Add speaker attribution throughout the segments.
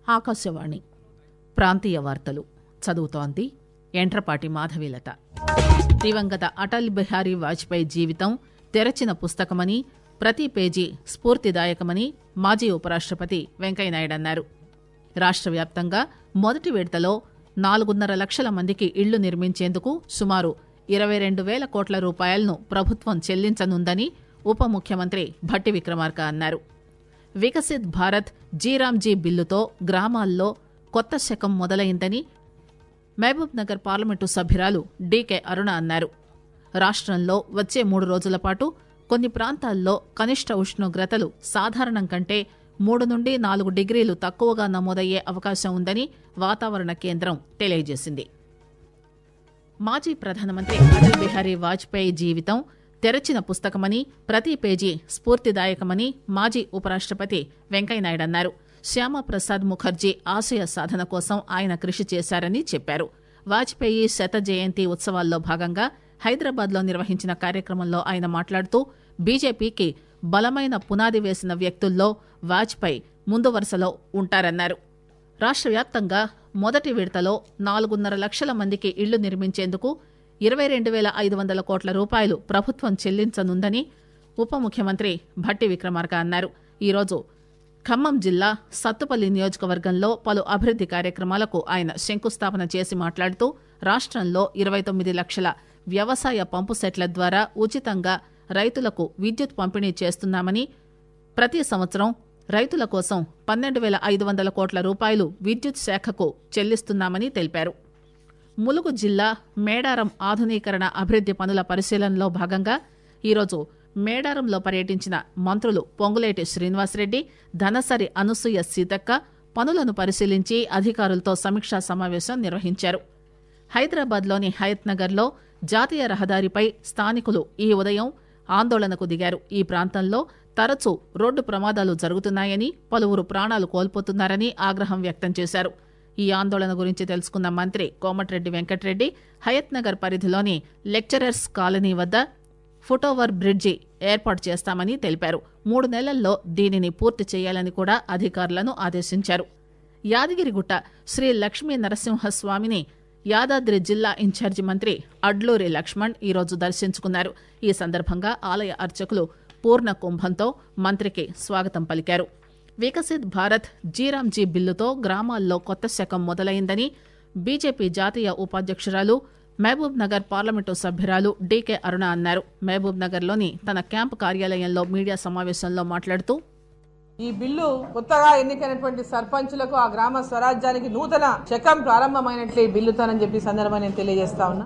Speaker 1: ఆకాశవాణి ప్రాంతీయ వార్తలు చదువుతోంది ఎంట్రపాటి మాధవీలత దివంగత అటల్ బిహారీ వాజ్పేయి జీవితం తెరచిన పుస్తకమని ప్రతి పేజీ స్ఫూర్తిదాయకమని మాజీ ఉపరాష్టపతి వెంకయ్యనాయుడు అన్నారు రాష్ట్ర వ్యాప్తంగా మొదటి విడతలో నాలుగున్నర లక్షల మందికి ఇళ్లు నిర్మించేందుకు సుమారు ఇరవై రెండు వేల కోట్ల రూపాయలను ప్రభుత్వం చెల్లించనుందని ఉప ముఖ్యమంత్రి భట్టి విక్రమార్క అన్నారు వికసిత్ భారత్ జీరాంజీ బిల్లుతో గ్రామాల్లో కొత్త శకం మొదలైందని మహబూబ్ నగర్ పార్లమెంటు సభ్యురాలు డీకే అరుణ అన్నారు రాష్ట్రంలో వచ్చే మూడు రోజుల పాటు కొన్ని ప్రాంతాల్లో కనిష్ట ఉష్ణోగ్రతలు సాధారణం కంటే మూడు నుండి నాలుగు డిగ్రీలు తక్కువగా నమోదయ్యే అవకాశం ఉందని వాతావరణ కేంద్రం తెలియజేసింది మాజీ ప్రధానమంత్రి అటల్ బిహారీ వాజ్పేయి జీవితం తెరచిన పుస్తకమని ప్రతి పేజీ స్ఫూర్తిదాయకమని మాజీ ఉపరాష్టపతి వెంకయ్యనాయుడు అన్నారు శ్యామప్రసాద్ ముఖర్జీ ఆశయ సాధన కోసం ఆయన కృషి చేశారని చెప్పారు వాజ్పేయి శత జయంతి ఉత్సవాల్లో భాగంగా హైదరాబాద్లో నిర్వహించిన కార్యక్రమంలో ఆయన మాట్లాడుతూ బీజేపీకి బలమైన పునాది వేసిన వ్యక్తుల్లో వాజ్పేయి ముందు వరుసలో ఉంటారన్నారు రాష్ట్ర వ్యాప్తంగా మొదటి విడతలో నాలుగున్నర లక్షల మందికి ఇళ్లు నిర్మించేందుకు ఇరవై రెండు వేల ఐదు వందల కోట్ల రూపాయలు ప్రభుత్వం చెల్లించనుందని ఉప ముఖ్యమంత్రి భట్టి విక్రమార్క అన్నారు ఈరోజు ఖమ్మం జిల్లా సత్తుపల్లి నియోజకవర్గంలో పలు అభివృద్ది కార్యక్రమాలకు ఆయన శంకుస్థాపన చేసి మాట్లాడుతూ రాష్ట్రంలో ఇరవై తొమ్మిది లక్షల వ్యవసాయ పంపు సెట్ల ద్వారా ఉచితంగా రైతులకు విద్యుత్ పంపిణీ చేస్తున్నామని ప్రతి సంవత్సరం రైతుల కోసం పన్నెండు వేల ఐదు వందల కోట్ల రూపాయలు విద్యుత్ శాఖకు చెల్లిస్తున్నామని తెలిపారు ములుగు జిల్లా మేడారం ఆధునీకరణ అభివృద్ది పనుల పరిశీలనలో భాగంగా ఈరోజు మేడారంలో పర్యటించిన మంత్రులు పొంగులేటి శ్రీనివాసరెడ్డి ధనసరి అనసూయ సీతక్క పనులను పరిశీలించి అధికారులతో సమీక్షా సమావేశం నిర్వహించారు హైదరాబాద్లోని హయత్ నగర్లో జాతీయ రహదారిపై స్థానికులు ఈ ఉదయం ఆందోళనకు దిగారు ఈ ప్రాంతంలో తరచూ రోడ్డు ప్రమాదాలు జరుగుతున్నాయని పలువురు ప్రాణాలు కోల్పోతున్నారని ఆగ్రహం వ్యక్తం చేశారు ఈ ఆందోళన గురించి తెలుసుకున్న మంత్రి కోమటిరెడ్డి వెంకటరెడ్డి హయత్ నగర్ పరిధిలోని లెక్చరర్స్ కాలనీ వద్ద ఫుటోవర్ బ్రిడ్జి ఏర్పాటు చేస్తామని తెలిపారు మూడు నెలల్లో దీనిని పూర్తి చేయాలని కూడా అధికారులను ఆదేశించారు యాదగిరిగుట్ట శ్రీ లక్ష్మీ నరసింహస్వామిని యాదాద్రి జిల్లా ఇన్ఛార్జి మంత్రి అడ్లూరి లక్ష్మణ్ ఈరోజు దర్శించుకున్నారు ఈ సందర్భంగా ఆలయ అర్చకులు పూర్ణ కుంభంతో మంత్రికి స్వాగతం పలికారు వికసిత్ భారత్ జీరాంజీ బిల్లుతో గ్రామాల్లో కొత్త శకం మొదలైందని బీజేపీ జాతీయ ఉపాధ్యక్షురాలు మహబూబ్ నగర్ పార్లమెంటు సభ్యురాలు డీకే అరుణ అన్నారు మహబూబ్ నగర్లోని తన క్యాంపు కార్యాలయంలో మీడియా సమావేశంలో మాట్లాడుతూ
Speaker 2: ఈ బిల్లు కొత్తగా ఎన్నికైనటువంటి సర్పంచులకు ఆ గ్రామ స్వరాజ్యానికి నూతన శకం ప్రారంభమైనట్లు ఈ బిల్లుతోనని చెప్పి ఈ సందర్భంగా నేను తెలియజేస్తా ఉన్నా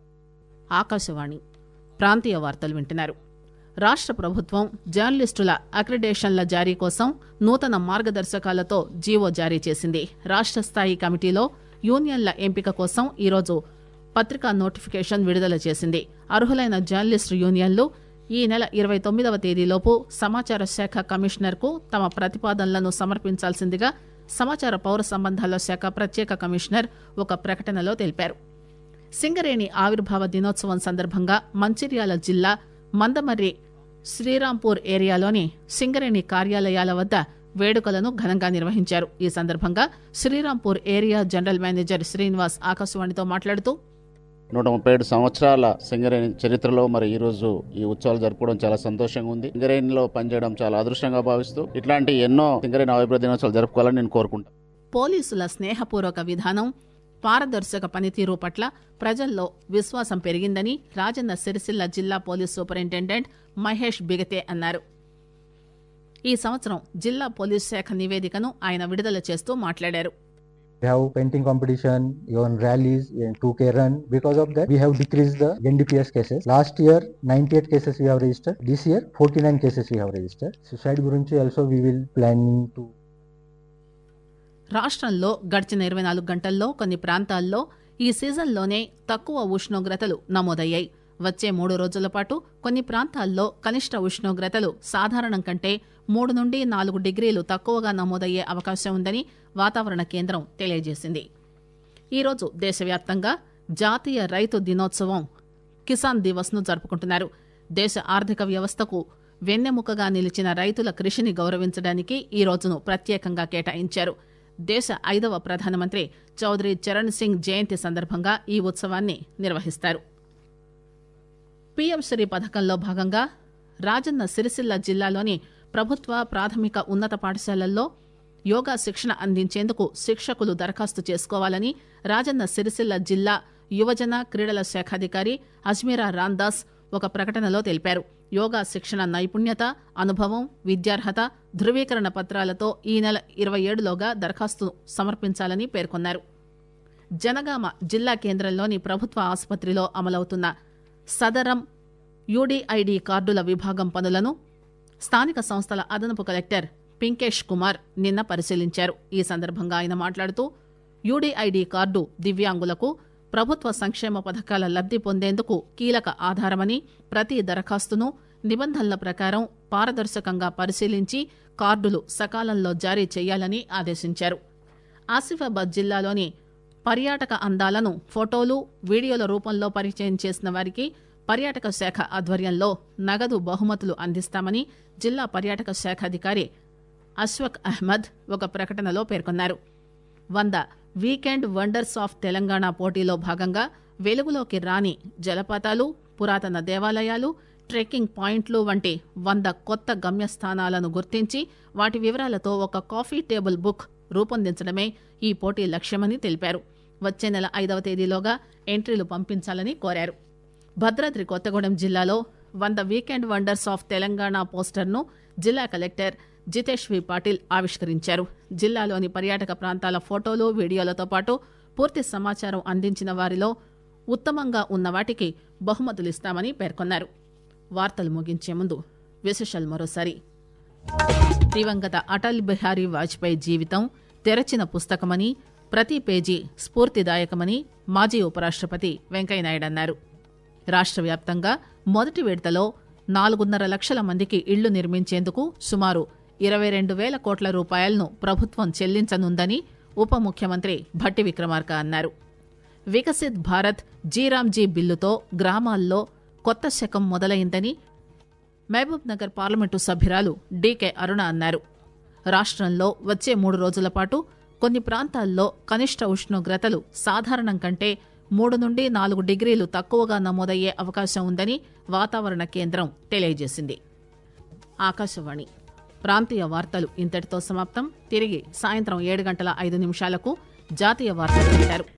Speaker 1: ఆకాశవాణి ప్రాంతీయ వార్తలు వింటున్నారు రాష్ట్ర ప్రభుత్వం జర్నలిస్టుల అక్రిడేషన్ల జారీ కోసం నూతన మార్గదర్శకాలతో జీవో జారీ చేసింది రాష్ట్ర స్థాయి కమిటీలో యూనియన్ల ఎంపిక కోసం ఈరోజు పత్రికా నోటిఫికేషన్ విడుదల చేసింది అర్హులైన జర్నలిస్టు యూనియన్లు ఈ నెల ఇరవై తొమ్మిదవ తేదీలోపు సమాచార శాఖ కమిషనర్కు తమ ప్రతిపాదనలను సమర్పించాల్సిందిగా సమాచార పౌర సంబంధాల శాఖ ప్రత్యేక కమిషనర్ ఒక ప్రకటనలో తెలిపారు సింగరేణి ఆవిర్భావ దినోత్సవం సందర్భంగా మంచిర్యాల జిల్లా మందమర్రి శ్రీరాంపూర్ ఏరియాలోని సింగరేణి కార్యాలయాల వద్ద వేడుకలను ఘనంగా నిర్వహించారు ఈ సందర్భంగా Srirampur area general manager Srinivas ఆకాశవాణితో మాట్లాడుతూ
Speaker 3: నూట ముప్పై ఏడు సంవత్సరాల సింగరేణి చరిత్రలో మరి ఈ రోజు ఈ ఉత్సవాలు జరుపుకోవడం చాలా సంతోషంగా ఉంది సింగరేణిలో పనిచేయడం చాలా అదృష్టంగా భావిస్తూ ఇట్లాంటి ఎన్నో సింగరేణి ఆవిర్భావ దినోత్సవాలు జరుపుకోవాలని నేను కోరుకుంటాను
Speaker 1: పోలీసుల స్నేహపూర్వక విధానం పారదర్శక పనితీరు పట్ల ప్రజల్లో విశ్వాసం పెరిగిందని రాజన్న సిరిసిల్ల జిల్లా పోలీస్ సూపరింటెండెంట్ మహేష్ బిగతే అన్నారు ఈ సంవత్సరం జిల్లా పోలీస్ శాఖ నివేదికను ఆయన విడుదల చేస్తూ మాట్లాడారు
Speaker 4: We have painting competition, even rallies, and 2K run. Because of that, we have decreased the NDPS cases. Last year, 98 cases we have registered. This year, 49 cases we have registered. Suicide గురించి also we will planning to
Speaker 1: రాష్ట్రంలో గడిచిన ఇరవై నాలుగు గంటల్లో కొన్ని ప్రాంతాల్లో ఈ సీజన్లోనే తక్కువ ఉష్ణోగ్రతలు నమోదయ్యాయి వచ్చే మూడు రోజుల పాటు కొన్ని ప్రాంతాల్లో కనిష్ట ఉష్ణోగ్రతలు సాధారణం కంటే మూడు నుండి నాలుగు డిగ్రీలు తక్కువగా నమోదయ్యే అవకాశం ఉందని వాతావరణ కేంద్రం తెలియజేసింది ఈరోజు దేశవ్యాప్తంగా జాతీయ రైతు దినోత్సవం కిసాన్ దివస్ ను జరుపుకుంటున్నారు దేశ ఆర్థిక వ్యవస్థకు వెన్నెముకగా నిలిచిన రైతుల కృషిని గౌరవించడానికి ఈ రోజును ప్రత్యేకంగా కేటాయించారు దేశ ఐదవ ప్రధానమంత్రి చౌదరి చరణ్ సింగ్ జయంతి సందర్భంగా ఈ ఉత్సవాన్ని నిర్వహిస్తారు పీఎం శ్రీ పథకంలో భాగంగా రాజన్న సిరిసిల్ల జిల్లాలోని ప్రభుత్వ ప్రాథమిక ఉన్నత పాఠశాలల్లో యోగా శిక్షణ అందించేందుకు శిక్షకులు దరఖాస్తు చేసుకోవాలని రాజన్న సిరిసిల్ల జిల్లా యువజన క్రీడల శాఖాధికారి అజ్మీరా రాందాస్ ఒక ప్రకటనలో తెలిపారు యోగా శిక్షణ నైపుణ్యత అనుభవం విద్యార్హత ధృవీకరణ పత్రాలతో ఈ నెల ఇరవై ఏడులోగా దరఖాస్తు సమర్పించాలని పేర్కొన్నారు జనగామ జిల్లా కేంద్రంలోని ప్రభుత్వ ఆసుపత్రిలో అమలవుతున్న సదరం యూడీఐడి కార్డుల విభాగం పనులను స్థానిక సంస్థల అదనపు కలెక్టర్ పింకేష్ కుమార్ నిన్న పరిశీలించారు ఈ సందర్భంగా ఆయన మాట్లాడుతూ యూడీఐడి కార్డు దివ్యాంగులకు ప్రభుత్వ సంక్షేమ పథకాల లబ్ది పొందేందుకు కీలక ఆధారమని ప్రతి దరఖాస్తును నిబంధనల ప్రకారం పారదర్శకంగా పరిశీలించి కార్డులు సకాలంలో జారీ చేయాలని ఆదేశించారు ఆసిఫాబాద్ జిల్లాలోని పర్యాటక అందాలను ఫోటోలు వీడియోల రూపంలో పరిచయం చేసిన వారికి పర్యాటక శాఖ ఆధ్వర్యంలో నగదు బహుమతులు అందిస్తామని జిల్లా పర్యాటక శాఖ అధికారి అశ్వక్ అహ్మద్ ఒక ప్రకటనలో పేర్కొన్నారు వంద వీకెండ్ వండర్స్ ఆఫ్ తెలంగాణ పోటీలో భాగంగా వెలుగులోకి రాని జలపాతాలు పురాతన దేవాలయాలు ట్రెక్కింగ్ పాయింట్లు వంటి వంద కొత్త గమ్యస్థానాలను గుర్తించి వాటి వివరాలతో ఒక కాఫీ టేబుల్ బుక్ రూపొందించడమే ఈ పోటీ లక్ష్యమని తెలిపారు వచ్చే నెల ఐదవ తేదీలోగా ఎంట్రీలు పంపించాలని కోరారు భద్రాద్రి కొత్తగూడెం జిల్లాలో వంద వీకెండ్ వండర్స్ ఆఫ్ తెలంగాణ పోస్టర్ను జిల్లా కలెక్టర్ జితేష్ వి పాటిల్ ఆవిష్కరించారు జిల్లాలోని పర్యాటక ప్రాంతాల ఫోటోలు వీడియోలతో పాటు పూర్తి సమాచారం అందించిన వారిలో ఉత్తమంగా ఉన్న వాటికి బహుమతులిస్తామని పేర్కొన్నారు వార్తలు ముగించే ముందు విశేషాలు మరోసారి దివంగత అటల్ బిహారీ వాజ్పేయి జీవితం తెరచిన పుస్తకమని ప్రతి పేజీ స్ఫూర్తిదాయకమని మాజీ ఉపరాష్ట్రపతి వెంకయ్యనాయుడు అన్నారు రాష్ట్ర వ్యాప్తంగా మొదటి విడతలో నాలుగున్నర లక్షల మందికి ఇళ్లు నిర్మించేందుకు సుమారు ఇరవై రెండు వేల కోట్ల రూపాయలను ప్రభుత్వం చెల్లించనుందని ఉప ముఖ్యమంత్రి భట్టి విక్రమార్క అన్నారు వికసిత్ భారత్ జీరామ్జీ బిల్లుతో గ్రామాల్లో కొత్త శకం మొదలైందని మహబూబ్ నగర్ పార్లమెంటు సభ్యురాలు డీకే అరుణ అన్నారు రాష్ట్రంలో వచ్చే మూడు రోజుల పాటు కొన్ని ప్రాంతాల్లో కనిష్ట ఉష్ణోగ్రతలు సాధారణం కంటే మూడు నుండి నాలుగు డిగ్రీలు తక్కువగా నమోదయ్యే అవకాశం ఉందని వాతావరణ కేంద్రం తెలియజేసింది ఆకాశవాణి ప్రాంతీయ వార్తలు ఇంతటితో సమాప్తం తిరిగి సాయంత్రం ఏడు గంటల ఐదు నిమిషాలకు జాతీయ వార్తలు వింటారు